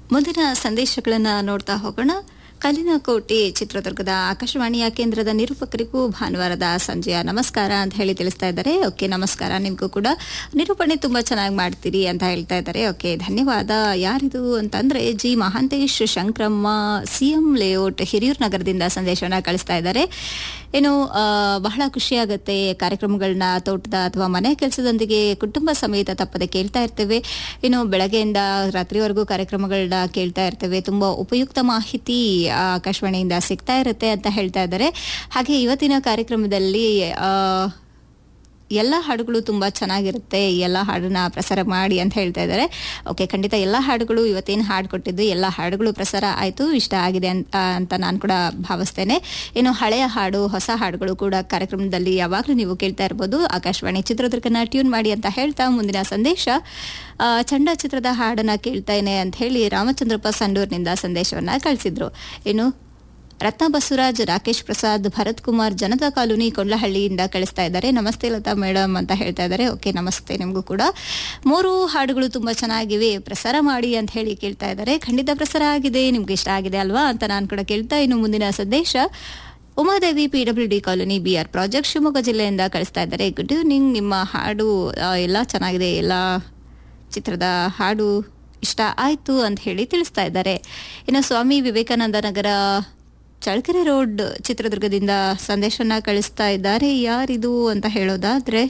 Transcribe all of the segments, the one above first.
ಮುಂದಿನ ಸಂದೇಶಗಳನ್ನು ನೋಡ್ತಾ ಹೋಗೋಣ ಕಲ್ಲಿನಕೋಟೆ ಚಿತ್ರದುರ್ಗದ ಆಕಾಶವಾಣಿಯ ಕೇಂದ್ರದ ನಿರೂಪಕರಿಗೂ ಭಾನುವಾರದ ಸಂಜೆಯ ನಮಸ್ಕಾರ ಅಂತ ಹೇಳಿ ತಿಳಿಸ್ತಾ ಇದ್ದಾರೆ ಓಕೆ ನಮಸ್ಕಾರ ನಿಮಗೂ ಕೂಡ ನಿರೂಪಣೆ ತುಂಬಾ ಚೆನ್ನಾಗಿ ಮಾಡ್ತೀರಿ ಅಂತ ಹೇಳ್ತಾ ಇದ್ದಾರೆ ಓಕೆ ಧನ್ಯವಾದ ಯಾರಿದು ಅಂತಂದ್ರೆ G Mahantesh Shankramma CM layout Hiriyur ನಗರದಿಂದ ಸಂದೇಶವನ್ನ ಕಳಿಸ್ತಾ ಇದ್ದಾರೆ ಏನು ಆ, ಬಹಳ ಖುಷಿಯಾಗುತ್ತೆ ಕಾರ್ಯಕ್ರಮಗಳನ್ನ ತೋಟದ ಅಥವಾ ಮನೆ ಕೆಲಸದೊಂದಿಗೆ ಕುಟುಂಬ ಸಮೇತ ತಪ್ಪದೆ ಕೇಳ್ತಾ ಇರ್ತೇವೆ ಇನ್ನು ಬೆಳಗ್ಗೆಯಿಂದ ರಾತ್ರಿವರೆಗೂ ಕಾರ್ಯಕ್ರಮಗಳನ್ನ ಕೇಳ್ತಾ ಇರ್ತೇವೆ ತುಂಬಾ ಉಪಯುಕ್ತ ಮಾಹಿತಿ ಆ, ಆಕಾಶವಾಣಿಯಿಂದ ಸಿಗ್ತಾ ಇರುತ್ತೆ ಅಂತ ಹೇಳ್ತಾ ಇದ್ದಾರೆ ಹಾಗೆ ಇವತ್ತಿನ ಕಾರ್ಯಕ್ರಮದಲ್ಲಿ ಆ, ಎಲ್ಲ ಹಾಡುಗಳು ತುಂಬ ಚೆನ್ನಾಗಿರುತ್ತೆ ಎಲ್ಲ ಹಾಡನ್ನ ಪ್ರಸಾರ ಮಾಡಿ ಅಂತ ಹೇಳ್ತಾ ಇದ್ದಾರೆ ಓಕೆ ಖಂಡಿತ ಎಲ್ಲ ಹಾಡುಗಳು ಇವತ್ತೇನು ಹಾಡು ಕೊಟ್ಟಿದ್ದು ಎಲ್ಲ ಹಾಡುಗಳು ಪ್ರಸಾರ ಆಯಿತು ಇಷ್ಟ ಆಗಿದೆ ಅಂತ ಅಂತ ನಾನು ಕೂಡ ಭಾವಿಸ್ತೇನೆ ಇನ್ನು ಹಳೆಯ ಹಾಡು ಹೊಸ ಹಾಡುಗಳು ಕೂಡ ಕಾರ್ಯಕ್ರಮದಲ್ಲಿ ಯಾವಾಗಲೂ ನೀವು ಕೇಳ್ತಾ ಇರ್ಬೋದು ಆಕಾಶವಾಣಿ ಚಿತ್ರದುರ್ಗನ ಟ್ಯೂನ್ ಮಾಡಿ ಅಂತ ಹೇಳ್ತಾ ಮುಂದಿನ ಸಂದೇಶ ಆ, ಚಂಡ ಚಿತ್ರದ ಹಾಡನ್ನ ಕೇಳ್ತೇನೆ ಅಂತ ಹೇಳಿ ರಾಮಚಂದ್ರಪ್ಪ ಸಂಡೂರ್ನಿಂದ ಸಂದೇಶವನ್ನ ಕಳಿಸಿದ್ರು ಇನ್ನು ರತ್ನ ಬಸವರಾಜ್ ರಾಕೇಶ್ ಪ್ರಸಾದ್ ಭರತ್ ಕುಮಾರ್ ಜನತಾ ಕಾಲೋನಿ ಕೊಂಡ್ಲಹಳ್ಳಿಯಿಂದ ಕಳಿಸ್ತಾ ಇದ್ದಾರೆ ನಮಸ್ತೆ ಲತಾ ಮೇಡಮ್ ಅಂತ ಹೇಳ್ತಾ ಇದ್ದಾರೆ ಓಕೆ ನಮಸ್ತೆ ನಿಮಗೂ ಕೂಡ ಮೂರು ಹಾಡುಗಳು ತುಂಬಾ ಚೆನ್ನಾಗಿವೆ ಪ್ರಸಾರ ಮಾಡಿ ಅಂತ ಹೇಳಿ ಕೇಳ್ತಾ ಇದ್ದಾರೆ ಖಂಡಿತ ಪ್ರಸಾರ ಆಗಿದೆ ನಿಮ್ಗೆ ಇಷ್ಟ ಆಗಿದೆ ಅಲ್ವಾ ಅಂತ ನಾನು ಕೂಡ ಕೇಳ್ತಾ ಇನ್ನು ಮುಂದಿನ ಸಂದೇಶ Umadevi P W D colony B R project Shivamogga ಜಿಲ್ಲೆಯಿಂದ ಕಳಿಸ್ತಾ ಇದ್ದಾರೆ ಗುಡ್ ಈವ್ನಿಂಗ್ ನಿಮ್ಮ ಹಾಡು ಆ, ಎಲ್ಲ ಚೆನ್ನಾಗಿದೆ ಎಲ್ಲ ಚಿತ್ರದ ಹಾಡು ಇಷ್ಟ ಆಯ್ತು ಅಂತ ಹೇಳಿ ತಿಳಿಸ್ತಾ ಇದ್ದಾರೆ ಇನ್ನು ಸ್ವಾಮಿ ವಿವೇಕಾನಂದ ನಗರ ಚಳ್ಳಕೆರೆ ರೋಡ್ ಚಿತ್ರದುರ್ಗದಿಂದ ಸಂದೇಶವನ್ನ ಕಳಿಸ್ತಾ ಇದ್ದಾರೆ ಯಾರಿದು ಅಂತ ಹೇಳೋದಾದ್ರೆ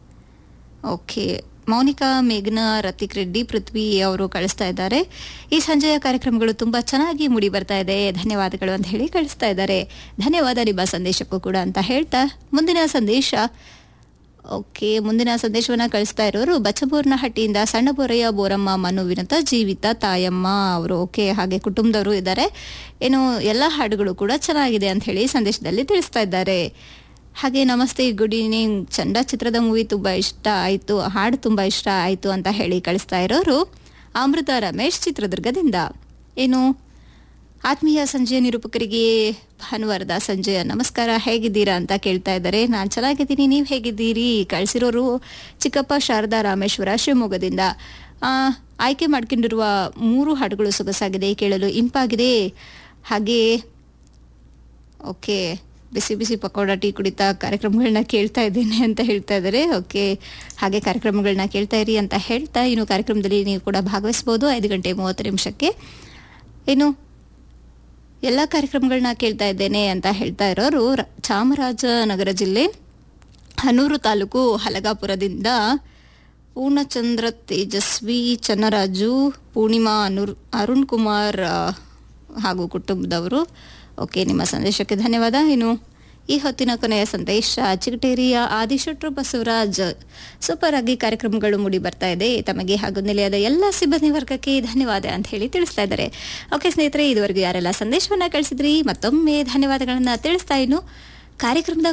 ಓಕೆ ಮೌನಿಕಾ ಮೇಘನಾ ರತಿಕ್ ರೆಡ್ಡಿ ಪೃಥ್ವಿ ಅವರು ಕಳಿಸ್ತಾ ಇದ್ದಾರೆ ಈ ಸಂಜೆಯ ಕಾರ್ಯಕ್ರಮಗಳು ತುಂಬಾ ಚೆನ್ನಾಗಿ ಮೂಡಿ ಬರ್ತಾ ಇದೆ ಧನ್ಯವಾದಗಳು ಅಂತ ಹೇಳಿ ಕಳಿಸ್ತಾ ಇದ್ದಾರೆ ಧನ್ಯವಾದ ನಿಮ್ಮ ಸಂದೇಶಕ್ಕೂ ಕೂಡ ಅಂತ ಹೇಳ್ತಾ ಮುಂದಿನ ಸಂದೇಶ ಓಕೆ ಮುಂದಿನ ಸಂದೇಶವನ್ನ ಕಳಿಸ್ತಾ ಇರೋರು ಬಚ್ಚಬೋರ್ನಹಟ್ಟಿಯಿಂದ ಸಣ್ಣ ಬೋರಯ್ಯ ಬೋರಮ್ಮ ಮನು ವಿನತ ಜೀವಿತ ತಾಯಮ್ಮ ಅವರು ಓಕೆ ಹಾಗೆ ಕುಟುಂಬದವರು ಇದ್ದಾರೆ ಏನು ಎಲ್ಲ ಹಾಡುಗಳು ಕೂಡ ಚೆನ್ನಾಗಿದೆ ಅಂತ ಹೇಳಿ ಸಂದೇಶದಲ್ಲಿ ತಿಳಿಸ್ತಾ ಇದ್ದಾರೆ ಹಾಗೆ ನಮಸ್ತೆ ಗುಡ್ ಈವ್ನಿಂಗ್ ಚಂಡ ಚಿತ್ರದ ಮೂವಿ ತುಂಬಾ ಇಷ್ಟ ಆಯ್ತು ಹಾಡು ತುಂಬಾ ಇಷ್ಟ ಆಯ್ತು ಅಂತ ಹೇಳಿ ಕಳಿಸ್ತಾ ಇರೋರು ಅಮೃತ ರಮೇಶ್ ಚಿತ್ರದುರ್ಗದಿಂದ ಏನು ಆತ್ಮೀಯ ಸಂಜೆಯ ನಿರೂಪಕರಿಗೆ ಭಾನುವಾರದ ಸಂಜೆಯ ನಮಸ್ಕಾರ ಹೇಗಿದ್ದೀರಾ ಅಂತ ಕೇಳ್ತಾ ಇದ್ದಾರೆ ನಾನು ಚೆನ್ನಾಗಿದ್ದೀನಿ ನೀವು ಹೇಗಿದ್ದೀರಿ ಕಳಿಸಿರೋರು ಚಿಕ್ಕಪ್ಪ ಶಾರದಾ ರಾಮೇಶ್ವರ ಶಿವಮೊಗ್ಗದಿಂದ ಆ, ಆಯ್ಕೆ ಮಾಡ್ಕೊಂಡಿರುವ ಮೂರು ಹಾಡುಗಳು ಸೊಗಸಾಗಿದೆ ಕೇಳಲು ಇಂಪಾಗಿದೆ ಹಾಗೆ ಓಕೆ ಬಿಸಿ ಬಿಸಿ ಪಕೋಡ ಟೀ ಕುಡಿತಾ ಕಾರ್ಯಕ್ರಮಗಳನ್ನ ಕೇಳ್ತಾ ಇದ್ದೇನೆ ಅಂತ ಹೇಳ್ತಾ ಇದ್ದಾರೆ ಓಕೆ ಹಾಗೆ ಕಾರ್ಯಕ್ರಮಗಳನ್ನ ಕೇಳ್ತಾ ಇರಿ ಅಂತ ಹೇಳ್ತಾ ಇನ್ನು ಕಾರ್ಯಕ್ರಮದಲ್ಲಿ ನೀವು ಕೂಡ ಭಾಗವಹಿಸಬಹುದು ಐದು ಗಂಟೆ ಮೂವತ್ತು ನಿಮಿಷಕ್ಕೆ ಇನ್ನು ಎಲ್ಲ ಕಾರ್ಯಕ್ರಮಗಳನ್ನ ಕೇಳ್ತಾ ಇದ್ದೇನೆ ಅಂತ ಹೇಳ್ತಾ ಇರೋರು ರ- ಚಾಮರಾಜನಗರ ಜಿಲ್ಲೆ ಹನೂರು ತಾಲೂಕು ಹಲಗಾಪುರದಿಂದ ಪೂರ್ಣಚಂದ್ರ ತೇಜಸ್ವಿ ಚನ್ನರಾಜು ಪೂರ್ಣಿಮಾ ಅನುರ್ ಅರುಣ್ ಕುಮಾರ್ ಆ, ಹಾಗೂ ಕುಟುಂಬದವರು ಓಕೆ ನಿಮ್ಮ ಸಂದೇಶಕ್ಕೆ ಧನ್ಯವಾದ ಇನ್ನು ಈ ಹೊತ್ತಿನ ಕೊನೆಯ ಸಂದೇಶ ಚಿಗಟೇರಿಯ ಆದಿಶೆಟ್ರು ಬಸವರಾಜ್ ಸೂಪರ್ ಆಗಿ ಕಾರ್ಯಕ್ರಮಗಳು ಮೂಡಿ ಬರ್ತಾ ಇದೆ ತಮಗೆ ಹಾಗೂ ನಿಲಯದ ಎಲ್ಲ ಸಿಬ್ಬಂದಿ ವರ್ಗಕ್ಕೆ ಧನ್ಯವಾದ ಅಂತ ಹೇಳಿ ತಿಳಿಸ್ತಾ ಇದ್ದಾರೆ ಓಕೆ ಸ್ನೇಹಿತರೆ ಇದುವರೆಗೂ ಯಾರೆಲ್ಲ ಸಂದೇಶವನ್ನ ಕಳಿಸಿದ್ರಿ ಮತ್ತೊಮ್ಮೆ ಧನ್ಯವಾದಗಳನ್ನ ತಿಳಿಸ್ತಾ ಇನ್ನು ಕಾರ್ಯಕ್ರಮದ